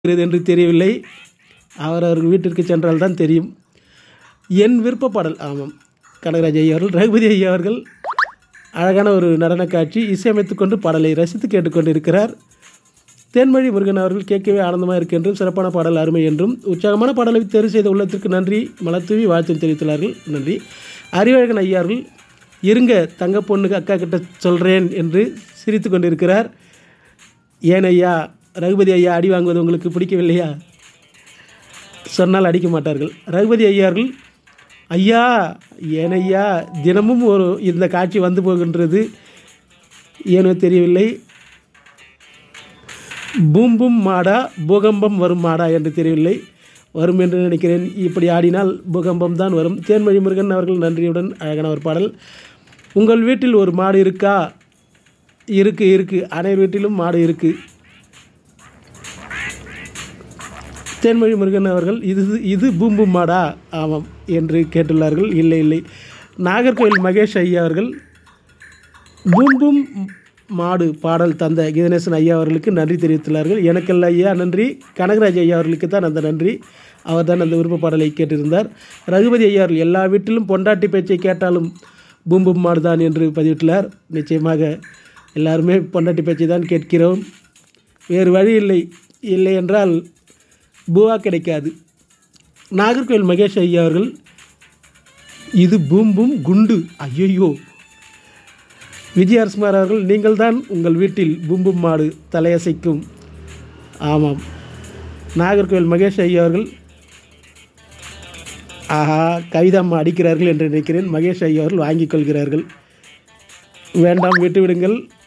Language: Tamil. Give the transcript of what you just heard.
இருக்கிறது என்று தெரியவில்லை அவர் அவர் வீட்டிற்கு சென்றால் தான் தெரியும் என் விருப்ப பாடல் ஆமாம் கனகராஜ் ஐயா அவர்கள் ரகுபதி ஐயா அவர்கள் அழகான ஒரு நடன காட்சி இசையமைத்து கொண்டு பாடலை ரசித்து கேட்டுக்கொண்டு இருக்கிறார் தேன்மொழி முருகன் அவர்கள் கேட்கவே ஆனந்தமாக இருக்கு என்றும் சிறப்பான பாடல் அருமை என்றும் உற்சாகமான பாடலை தேர்வு செய்த உள்ளத்திற்கு நன்றி மலத்தூவி வாழ்த்து தெரிவித்துள்ளார்கள் நன்றி அறிவழகன் ஐயா அவர்கள் இருங்க தங்க பொண்ணுக்கு அக்கா கிட்ட சொல்கிறேன் என்று சிரித்து கொண்டிருக்கிறார் ஏன் ஐயா ரகுபதி ஐயா அடி வாங்குவது உங்களுக்கு பிடிக்கவில்லையா சொன்னால் அடிக்க மாட்டார்கள் ரகுபதி ஐயார்கள் ஐயா ஏன் ஐயா தினமும் ஒரு இந்த காட்சி வந்து போகின்றது ஏனோ தெரியவில்லை பூம் பூம் மாடா பூகம்பம் வரும் மாடா என்று தெரியவில்லை வரும் என்று நினைக்கிறேன் இப்படி ஆடினால் பூகம்பம் தான் வரும் தேன்மொழி முருகன் அவர்கள் நன்றியுடன் அழகான ஒரு பாடல் உங்கள் வீட்டில் ஒரு மாடு இருக்கா இருக்கு இருக்கு அனைவர் வீட்டிலும் மாடு இருக்கு தேன்மொழி முருகன் அவர்கள் இது இது பூம் பூம் மாடா ஆமாம் என்று கேட்டுள்ளார்கள் இல்லை இல்லை நாகர்கோவில் மகேஷ் ஐயா அவர்கள் பூம் பூம் மாடு பாடல் தந்த கீதநேசன் ஐயா அவர்களுக்கு நன்றி தெரிவித்துள்ளார்கள் எனக்கல்ல ஐயா நன்றி கனகராஜ் ஐயா அவர்களுக்கு தான் அந்த நன்றி அவர் தான் அந்த விருப்ப பாடலை கேட்டிருந்தார் ரகுபதி ஐயா அவர்கள் எல்லா வீட்டிலும் பொண்டாட்டி பேச்சை கேட்டாலும் பூம் பூம் மாடு தான் என்று பதிவிட்டுள்ளார் நிச்சயமாக எல்லாருமே பொண்டாட்டி பேச்சை தான் கேட்கிறோம் வேறு வழி இல்லை இல்லை என்றால் பூவா கிடைக்காது நாகர்கோவில் மகேஷ் ஐயா அவர்கள் இது பூம் பூம் குண்டு ஐயோ விஜய் அரசுமார் அவர்கள் நீங்கள் தான் உங்கள் வீட்டில் பூம்பும் மாடு தலையசைக்கும் ஆமாம் நாகர்கோவில் மகேஷ் ஐயா அவர்கள் ஆஹா கவிதாம்மா அடிக்கிறார்கள் என்று நினைக்கிறேன் மகேஷ் ஐயா அவர்கள் வாங்கிக் கொள்கிறார்கள் வேண்டாம் விட்டு விடுங்கள்